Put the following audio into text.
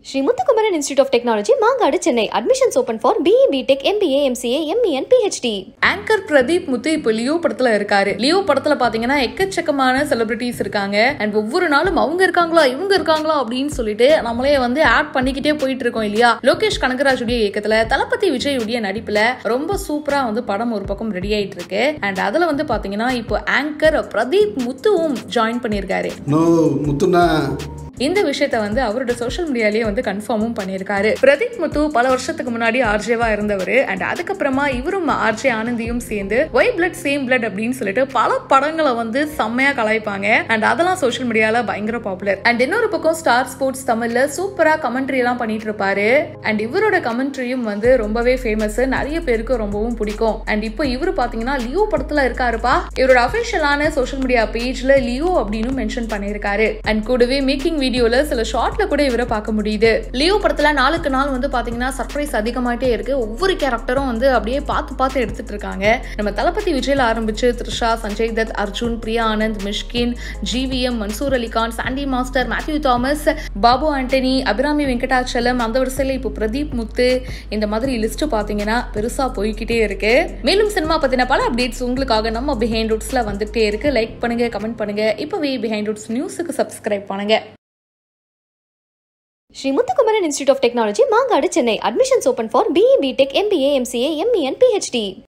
Sri Muthukumaran institute of technology Mangadu Chennai admissions open for BE BTech MBA MCA MEN PhD anchor Pradeep Muthu இப்போ லியோ படத்துல இருக்காரு Leo படத்துல பாத்தீங்கன்னா எக்கச்சக்கமான செலிபிரிட்டிஸ் இருக்காங்க அண்ட் ஒவ்வொரு நாளும் அவங்க இருக்காங்களா இவங்க இருக்காங்களா அப்படின்னு சொல்லிட்டு நம்மளே வந்து ஆட் பண்ணிக்கிட்டே போயிட்டு இருக்கோம் இல்லையா லோகேஷ் கனகராஜுடைய இயக்கத்துல தளபதி விஜயுடைய நடிப்புல ரொம்ப சூப்பரா வந்து படம் ஒரு பக்கம் ரெடி ஆயிட்டு இருக்கு அண்ட் அதுல வந்து பாத்தீங்கன்னா இப்போ ஆங்கர் பிரதீப் முத்துவும் ஜாயின் பண்ணியிருக்காரு நோ முத்துண்ணா இந்த விஷயத்த வந்து அவரோட சோஷியல் மீடியாலேயே வந்து கன்ஃபார்மும் பண்ணியிருக்காரு பிரதீப் முத்து பல வருஷத்துக்கு முன்னாடி ஆர்ஜேவா இருந்தவர் அண்ட் அதுக்கப்புறமா இவரும் ஆர்ஜே ஆனந்தியும் சேர்ந்து ஒய் பிளட் சேம் பிளட் அப்படின்னு சொல்லிட்டு பல படங்களை வந்து செம்மையா கலாய்ப்பாங்க அண்ட் அதெல்லாம் சோஷியல் மீடியால பயங்கர பாப்புலர் அண்ட் இன்னொரு பக்கம் ஸ்டார் ஸ்போர்ட்ஸ் தமிழ்ல சூப்பரா கமெண்ட்ரி எல்லாம் பண்ணிட்டு இருப்பாரு அண்ட் இவரோட கமெண்ட்ரியும் வந்து ரொம்பவே ஃபேமஸ் நிறைய பேருக்கு ரொம்பவும் பிடிக்கும் அண்ட் இப்போ இவரு பாத்தீங்கன்னா லியோ படத்துல இருக்காருப்பா இவரோட அபிஷியலான சோஷியல் மீடியா பேஜ்ல லியோ அப்படின்னு மென்ஷன் பண்ணியிருக்காரு அண்ட் கூடவே மேக்கிங் வீடியோல சில ஷார்ட்ல கூட இவரை பார்க்க முடியுது லியோ படத்துல நாளுக்கு நாள் வந்து பாத்தீங்கன்னா சர்ப்ரைஸ் அதிகமாயிட்டே இருக்கு ஒவ்வொரு கேரக்டரும் வந்து அப்படியே பார்த்து பார்த்து எடுத்துட்டு இருக்காங்க நம்ம தளபதி விஜய்ல ஆரம்பிச்சு த்ரிஷா சஞ்சய் தத் அர்ஜுன் பிரியா ஆனந்த் மிஷ்கின் ஜிவிஎம் மன்சூர் அலிகான் சாண்டி மாஸ்டர் மேத்யூ தாமஸ் பாபு ஆண்டனி அபிராமி வெங்கடாச்சலம் அந்த வரிசையில இப்போ பிரதீப் முத்து இந்த மாதிரி லிஸ்ட் பாத்தீங்கன்னா பெருசா போய்கிட்டே இருக்கு மேலும் சினிமா பத்தின பல அப்டேட்ஸ் உங்களுக்காக நம்ம பிஹைண்ட் ரூட்ஸ்ல வந்துட்டே இருக்கு லைக் பண்ணுங்க கமெண்ட் பண்ணுங்க இப்பவே பிஹைண்ட் ரூட்ஸ் நியூஸுக்கு சப்ஸ்கிரைப் பண்ணுங்க Shri Muthukumaran institute of technology Mangadu Chennai admissions open for BE BTech MBA MCA MEN PhD